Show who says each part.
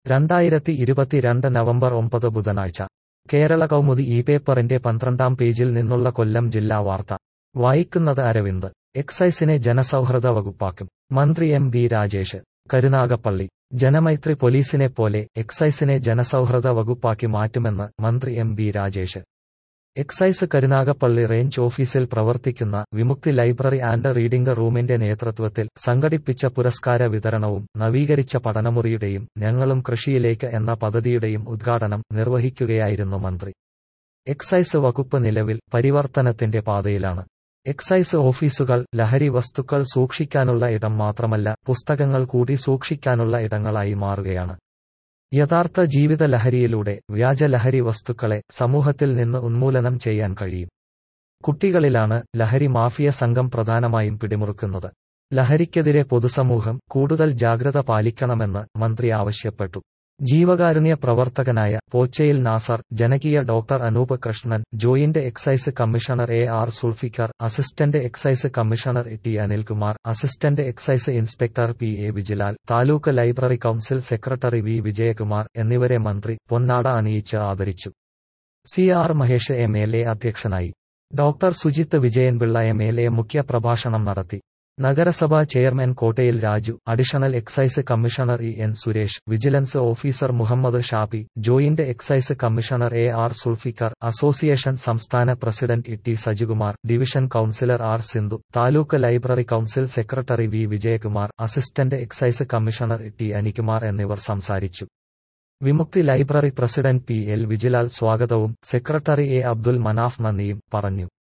Speaker 1: രണ്ടായിരത്തി ഇരുപത്തിരണ്ട് നവംബർ ഒമ്പത് ബുധനാഴ്ച കേരള കൗമുദി ഈ പേപ്പറിന്റെ പന്ത്രണ്ടാം പേജിൽ നിന്നുള്ള കൊല്ലം ജില്ലാ വാർത്ത വായിക്കുന്നത് അരവിന്ദ് എക്സൈസിനെ ജനസൗഹൃദ വകുപ്പാക്കും മന്ത്രി എം ബി രാജേഷ് കരുനാഗപ്പള്ളി ജനമൈത്രി പോലീസിനെ പോലെ എക്സൈസിനെ ജനസൗഹൃദ വകുപ്പാക്കി മാറ്റുമെന്ന് മന്ത്രി M B Rajesh excise Karunagappally range ഓഫീസിൽ പ്രവർത്തിക്കുന്ന വിമുക്തി ലൈബ്രറി ആൻഡ് റീഡിംഗ് റൂമിന്റെ നേതൃത്വത്തിൽ സംഘടിപ്പിച്ച പുരസ്കാര വിതരണവും നവീകരിച്ച പഠനമുറിയുടെയും ഞങ്ങളും കൃഷിയിലേക്ക് എന്ന പദ്ധതിയുടെയും ഉദ്ഘാടനം നിർവഹിക്കുകയായിരുന്നു മന്ത്രി എക്സൈസ് വകുപ്പ് നിലവിൽ പരിവർത്തനത്തിന്റെ പാതയിലാണ് എക്സൈസ് ഓഫീസുകൾ ലഹരി വസ്തുക്കൾ സൂക്ഷിക്കാനുള്ള ഇടം മാത്രമല്ല പുസ്തകങ്ങൾ കൂടി സൂക്ഷിക്കാനുള്ള ഇടങ്ങളായി മാറുകയാണ് യഥാർത്ഥ ജീവിത ലഹരിയിലൂടെ വ്യാജ ലഹരി വസ്തുക്കളെ സമൂഹത്തിൽ നിന്ന് ഉന്മൂലനം ചെയ്യാൻ കഴിയും കുട്ടികളിലാണ് ലഹരി മാഫിയ സംഘം പ്രധാനമായും പിടിമുറുക്കുന്നത് ലഹരിക്കെതിരെ പൊതുസമൂഹം കൂടുതൽ ജാഗ്രത പാലിക്കണമെന്ന് മന്ത്രി ആവശ്യപ്പെട്ടു ജീവകാരുണ്യ പ്രവർത്തകനായ പോച്ചയിൽ നാസർ ജനകീയ doctor Anoop Krishnan joint excise commissioner A R Sulfikar assistant excise commissioner T Anilkumar assistant excise inspector P A Vijilal taluk library council secretary V Vijayakumar എന്നിവരെ മന്ത്രി പൊന്നാട അണിയിച്ച് ആദരിച്ചു C R Mahesh M L A അധ്യക്ഷനായി doctor Sujith Vijayanpillai M L A മുഖ്യപ്രഭാഷണം നടത്തി നഗരസഭാ chairman Kottayil Raju additional excise commissioner E N Suresh vigilance officer Muhammad Shabi joint excise commissioner A R Zulfikar association സംസ്ഥാന president E T Sajikumar division councillor R Sindhu taluk library council secretary V Vijayakumar assistant excise commissioner T Anikumar എന്നിവർ സംസാരിച്ചു Vimukthi library president P L Vijilal സ്വാഗതവും secretary A Abdul Manaf നന്ദിയും പറഞ്ഞു